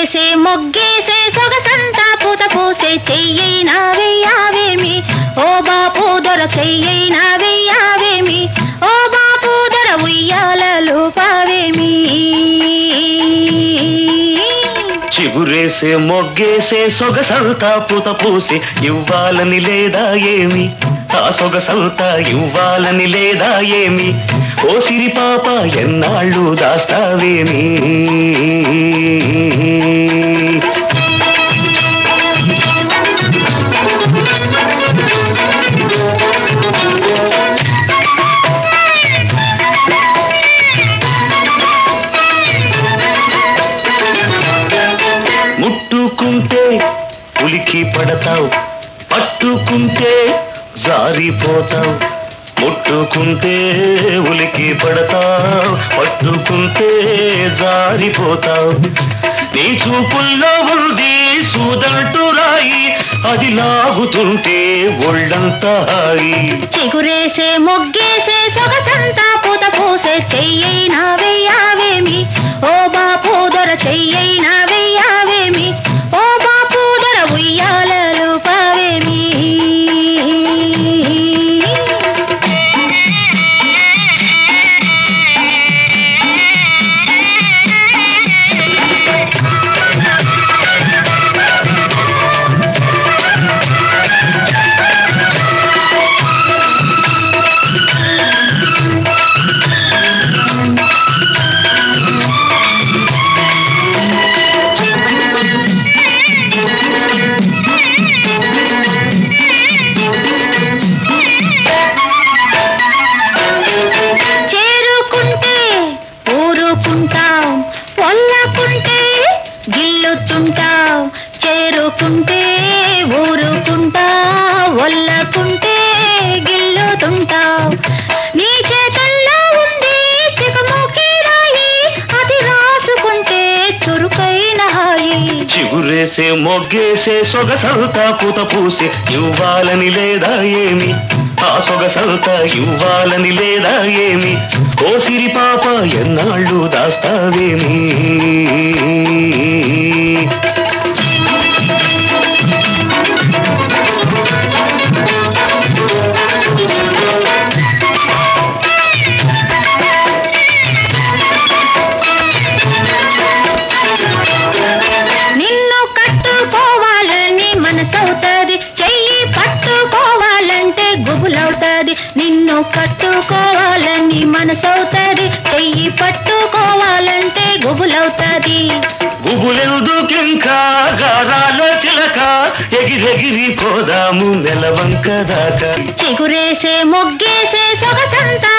చిగురేసే మొగ్గేసే సొగసంతా పూత పూసే చెయ్యైనా వెయ్యావేమి ఓ బాపు దొర చెయ్యైనా వెయ్యావేమి ఓ బాపు దొర ఉయ్యాలలు పావేమి చిగురేసే మొగ్గేసే సొగసంతా పూత పూసి ఇవ్వాలని లేదా ఏమి ఆ సొగసంతా ఇవ్వాలని లేదా ఏమి ఓ సిరి పాప ఎన్నాళ్ళు దాస్తావేమి ముట్టుకుంటే ఉలికి పడతావు పట్టుకుంటే జారిపోతావు ముట్టుకుంటే ఉలికి పడతావు పట్టుకుంటే జారిపోతావు నీ చూపుల్లో ఉంది సూదంటూ రాయి అది లాగుతుంటే ఒళ్ళంతా హాయి చిగురేసే మొగ్గేసే సొగసంతా పూత పూసే చెయ్యైనా వెయ్యావేమి ఓ బాపు దొర చెయ్యైనా వెయ్యావేమి ఓ బాపు దొర ఉయ్యాలలు పావేమి చేరుకుంటే ఊరుకుంటాం పొల్లకుంటే గిల్లుతుంటాం చేరుకుంటే ఊరుకుంటాం ఒల్లకుంటే గిల్లుతుంటాం నీ చేతల్లో ఉంది చికముకి రాయి అది రాసుకుంటే చురుకైన హాయి చిగురేసే మొగ్గేసే సొగసంతా పూత పూసి ఇవ్వాలని లేదా ఏమి ఆ సొగసంతా ఇవ్వాలని లేదా ఏమి ఓ సిరి పాప ఎన్నాళ్ళు దాస్తావేమి నిన్ను కట్టుకోవాలని మనసవుతుంది చెయ్యి పట్టుకోవాలంటే గుబులవుతుంది నిన్ను కట్టుకోవాలని మనసవుతుంది చెయ్యి పట్టుకోవాలంటే గుబులవుతుంది గుబులెందుకింకా గారాల చిలక ఎగిరెగిరి పోదాము నెలవంక దాకా చిగురేసే మొగ్గేసే సొగసంతా